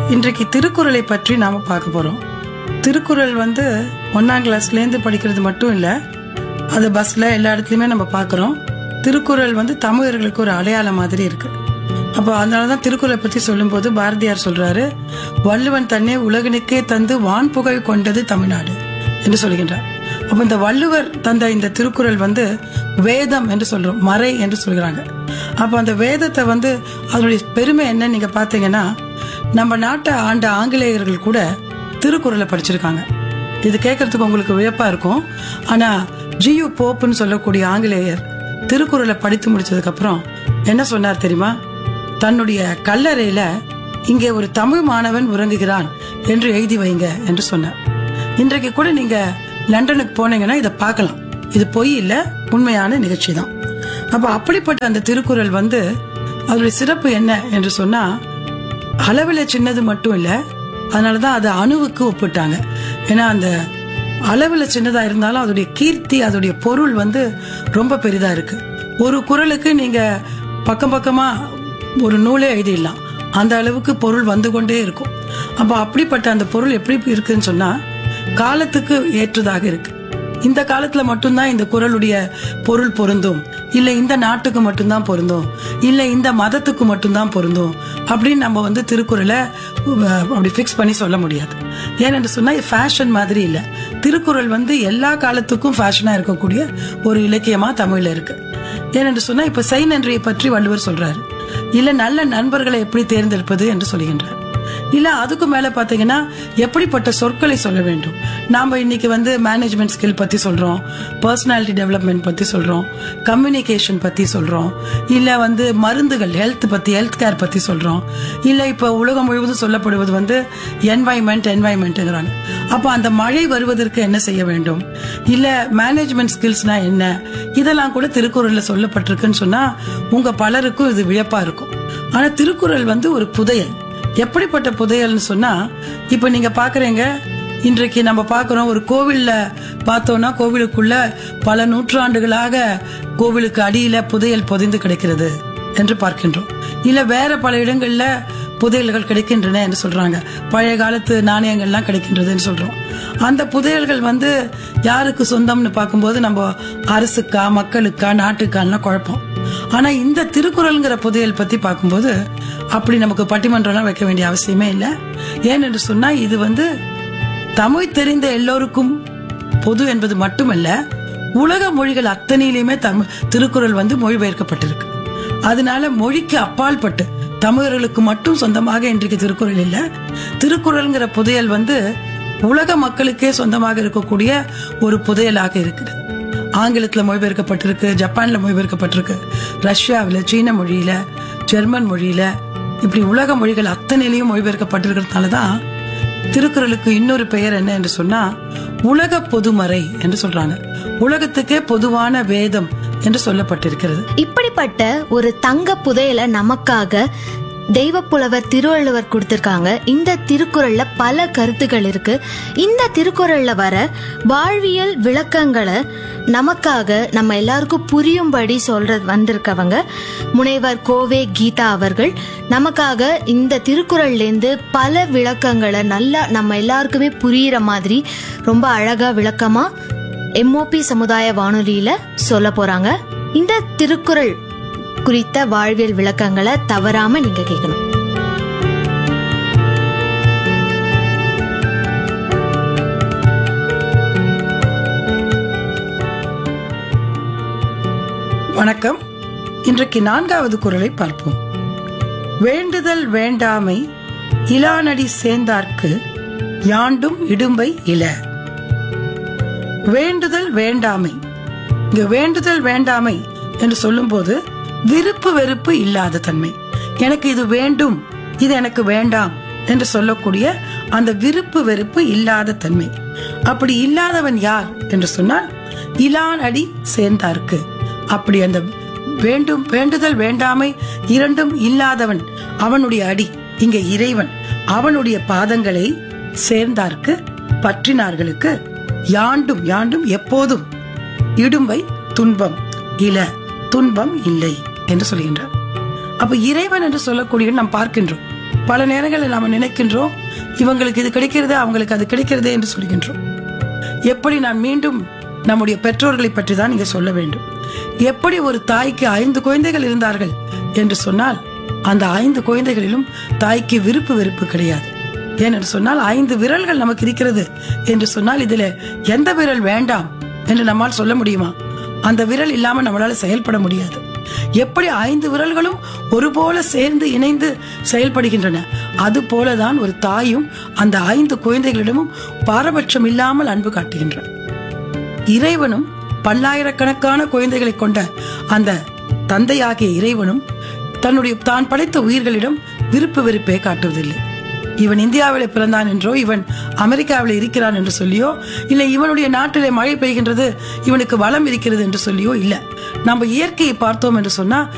இன்றைக்கு திருக்குறளை பற்றி நாம பார்க்க போறோம் திருக்குறள் வந்து ஒன்னாம் கிளாஸ்லேருந்து படிக்கிறது மட்டும் இல்லை அது பஸ்ல எல்லா இடத்துலையுமே நம்ம பார்க்குறோம் திருக்குறள் வந்து தமிழர்களுக்கு ஒரு அடையாளம் மாதிரி இருக்கு அப்போ அதனால தான் திருக்குறளை பற்றி சொல்லும்போது பாரதியார் சொல்றாரு வள்ளுவன் தன்னை உலகனுக்கே தந்து வான் புகழ் கொண்டது தமிழ்நாடு என்று சொல்கின்றார் அப்போ இந்த வள்ளுவர் தந்த இந்த திருக்குறள் வந்து வேதம் என்று சொல்றோம் மறை என்று சொல்கிறாங்க அப்போ அந்த வேதத்தை வந்து அதனுடைய பெருமை என்ன நீங்க பார்த்தீங்கன்னா நம்ம நாட்டை ஆண்ட ஆங்கிலேயர்கள் கூட திருக்குறளை படிச்சிருக்காங்க இது கேட்கறதுக்கு உங்களுக்கு வியப்பா இருக்கும் ஆனா ஜியு போப்புன்னு சொல்லக்கூடிய ஆங்கிலேயர் திருக்குறளை படித்து முடிச்சதுக்கு அப்புறம் என்ன சொன்னார் தெரியுமா தன்னுடைய கல்லறையில இங்கே ஒரு தமிழ் மாணவன் உறங்குகிறான் என்று எழுதி வைங்க என்று சொன்னார் இன்றைக்கு கூட நீங்க லண்டனுக்கு போனீங்கன்னா இதை பார்க்கலாம் இது பொய் இல்ல உண்மையான நிகழ்ச்சி தான் அப்ப அப்படிப்பட்ட அந்த திருக்குறள் வந்து அதோடைய சிறப்பு என்ன என்று சொன்னா அளவில் சின்னது மட்டும் இல்ல அதனாலதான் அதை அணுவுக்கு ஒப்பிட்டாங்க ஏன்னா அந்த அளவில் சின்னதா இருந்தாலும் அதோடைய கீர்த்தி அதோடைய பொருள் வந்து ரொம்ப பெரிதா இருக்கு ஒரு குறளுக்கு நீங்க பக்கம் பக்கமா ஒரு நூலே எழுதிடலாம் அந்த அளவுக்கு பொருள் வந்து கொண்டே இருக்கும் அப்போ அப்படிப்பட்ட அந்த பொருள் எப்படி இருக்குன்னு சொன்னா காலத்துக்கு ஏற்றதாக இருக்கு இந்த காலத்துல மட்டும்தான் இந்த குறளுடைய பொருள் பொருந்தும் இல்ல இந்த நாட்டுக்கு மட்டும்தான் பொருந்தும் இல்ல இந்த மதத்துக்கு மட்டும்தான் பொருந்தும் அப்படின்னு நம்ம வந்து திருக்குறளை அஹ், அப்படி ஃபிக்ஸ் பண்ணி சொல்ல முடியாது ஏனென்று சொன்னா ஃபேஷன் மாதிரி இல்ல திருக்குறள் வந்து எல்லா காலத்துக்கும் ஃபேஷனா இருக்கக்கூடிய ஒரு இலக்கியமா தமிழ்ல இருக்கு ஏனென்று சொன்னா இப்ப செய் நன்றியை பற்றி வள்ளுவர் சொல்றாரு இல்ல நல்ல நண்பர்களை எப்படி தேர்ந்தெடுப்பது என்று சொல்கின்றார் இல்ல அதுக்கு மேல பாத்தீங்கன்னா எப்படிப்பட்ட சொற்களை சொல்ல வேண்டும் நாம இன்னைக்கு வந்து மேனேஜ்மெண்ட் ஸ்கில் பத்தி சொல்றோம் பர்சனாலிட்டி டெவலப்மெண்ட் பத்தி சொல்றோம் கம்யூனிகேஷன் பத்தி சொல்றோம் இல்ல வந்து மருந்துகள் ஹெல்த் பத்தி ஹெல்த் கேர் பத்தி சொல்றோம் இல்ல இப்ப உலகம் முழுவதும் சொல்லப்படுவது வந்து என்வாய்மெண்ட் என்வாய்மெண்ட்ங்கிறாங்க அப்ப அந்த மழை வருவதற்கு என்ன செய்ய வேண்டும் இல்ல மேனேஜ்மெண்ட் ஸ்கில்ஸ்னா என்ன இதெல்லாம் கூட திருக்குறள்ல சொல்லப்பட்டிருக்குன்னு சொன்னா உங்க பலருக்கும் இது வியப்பா இருக்கும் ஆனா திருக்குறள் வந்து ஒரு புதையல் எப்படிப்பட்ட புதையல்னு சொன்னா இப்ப நீங்க பாக்குறீங்க இன்றைக்கு நம்ம பார்க்கிறோம் ஒரு கோவில்ல பார்த்தோம்னா கோவிலுக்குள்ள பல நூற்றாண்டுகளாக கோவிலுக்கு அடியில புதையல் பொதிந்து கிடக்கிறது என்று பார்க்கின்றோம் இல்ல வேற பல இடங்கள்ல புதையல்கள் கிடைக்கின்றன என்று சொல்றாங்க பழைய காலத்து நாணயங்கள்லாம் கிடைக்கின்றதுன்னு சொல்றோம் அந்த புதையல்கள் வந்து யாருக்கு சொந்தம்னு பார்க்கும்போது நம்ம அரசுக்கா மக்களுக்கா நாட்டுக்கான்னா குழப்பம் ஆனா இந்த திருக்குறள்ங்கிற புதையல் பத்தி பார்க்கும்போது அப்படி நமக்கு பட்டிமன்றம்லாம் வைக்க வேண்டிய அவசியமே இல்லை ஏனென்று சொன்னா இது வந்து தமிழ் தெரிந்த எல்லோருக்கும் பொது என்பது மட்டுமல்ல உலக மொழிகள் அத்தனையிலுமே தமிழ் திருக்குறள் வந்து மொழிபெயர்க்கப்பட்டிருக்கு அதனால மொழிக்கு அப்பால் பட்டு தமிழர்களுக்கு மட்டும் சொந்தமாக இன்றைக்கு திருக்குறள் இல்ல திருக்குறள்ங்கிற புதையல் வந்து உலக மக்களுக்கே சொந்தமாக இருக்கக்கூடிய ஒரு புதையலாக இருக்குது ஆங்கிலத்துல மொழிபெயர்க்கப்பட்டிருக்கு ஜப்பான்ல மொழிபெயர்க்கப்பட்டிருக்கு ரஷ்யாவில் சீன மொழியில ஜெர்மன் மொழியில இப்படி உலக மொழிகள் அத்தனையிலையும் மொழிபெயர்க்கப்பட்டிருக்கிறதுனால தான் திருக்குறளுக்கு இன்னொரு பெயர் என்ன என்று சொன்னா உலக பொதுமறை என்று சொல்றாங்க உலகத்துக்கே பொதுவான வேதம் என்று சொல்லப்பட்டிருக்கிறது இப்படிப்பட்ட ஒரு தங்க புதையலை நமக்காக தெய்வப்புலவர் திருவள்ளுவர் கொடுத்திருக்காங்க இந்த திருக்குறள்ல பல கருத்துக்கள் இருக்கு இந்த திருக்குறள்ல வர வாழ்வியல் விளக்கங்களை நமக்காக நம்ம எல்லாருக்கும் புரியும்படி சொல்றது வந்திருக்கவங்க முனைவர் கோவே கீதா அவர்கள் நமக்காக இந்த திருக்குறள்லேருந்து பல விளக்கங்களை நல்லா நம்ம எல்லாருக்குமே புரியிற மாதிரி ரொம்ப அழகா விளக்கமா எம்ஓபி சமுதாய வானொலியில சொல்ல போறாங்க இந்த திருக்குறள் குறித்த வாழ்வியல் விளக்கங்களை தவறாம நீங்க கேட்கணும் வணக்கம் இன்றைக்கு நான்காவது குறளை பார்ப்போம் வேண்டுதல் வேண்டாமை இலானடி சேர்ந்தார்க்கு யாண்டும் இடும்பை இல வேண்டுதல் வேண்டாமை இங்க வேண்டுதல் வேண்டாமை என்று சொல்லும்போது விருப்பு வெறுப்பு இல்லாத தன்மை எனக்கு இது வேண்டும் இது எனக்கு வேண்டாம் என்று சொல்லக்கூடிய அந்த விருப்பு வெறுப்பு இல்லாத தன்மை அப்படி இல்லாதவன் யார் என்று சொன்னால் இலான் அடி சேர்ந்தார்க்கு அப்படி அந்த வேண்டும் வேண்டுதல் வேண்டாமை இரண்டும் இல்லாதவன் அவனுடைய அடி இங்க இறைவன் அவனுடைய பாதங்களை சேர்ந்தார்க்கு பற்றினார்களுக்கு யாண்டும் யாண்டும் எப்போதும் இடும்பை துன்பம் இல துன்பம் இல்லை என்று சொல்கின்றார் அப்ப இறைவன் என்று சொல்லக்கூடிய நாம் பார்க்கின்றோம் பல நேரங்களில் நாம் நினைக்கின்றோம் இவங்களுக்கு இது கிடைக்கிறது அவங்களுக்கு அது கிடைக்கிறதே என்று சொல்கின்றோம் எப்படி நான் மீண்டும் நம்முடைய பெற்றோர்களை பற்றி தான் இங்க சொல்ல வேண்டும் எப்படி ஒரு தாய்க்கு ஐந்து குழந்தைகள் இருந்தார்கள் என்று சொன்னால் அந்த ஐந்து குழந்தைகளிலும் தாய்க்கு விருப்பு வெறுப்பு கிடையாது ஏனென்று சொன்னால் ஐந்து விரல்கள் நமக்கு இருக்கிறது என்று சொன்னால் இதில் எந்த விரல் வேண்டாம் என்று நம்மால் சொல்ல முடியுமா அந்த விரல் இல்லாமல் நம்மளால செயல்பட முடியாது எப்படி ஐந்து விரல்களும் ஒருபோல சேர்ந்து இணைந்து செயல்படுகின்றன அது போலதான் ஒரு தாயும் அந்த ஐந்து குழந்தைகளிடமும் பாரபட்சம் இல்லாமல் அன்பு காட்டுகின்றார் இறைவனும் பல்லாயிரக்கணக்கான குழந்தைகளை கொண்ட அந்த தந்தையாகிய இறைவனும் தன்னுடைய தான் படைத்த உயிர்களிடம் விருப்பு வெறுப்பை காட்டுவதில்லை இவன் இந்தியாவில் பிறந்தான் என்றோ இவன் அமெரிக்காவில் இருக்கிறான் என்று சொல்லியோ இல்லை இவனுடைய நாட்டிலே மழை பெய்கின்றது இவனுக்கு வளம் இருக்கிறது என்று சொல்லியோ இல்லை நம்ம இயற்கையை பார்த்தோம் என்று சொன்னா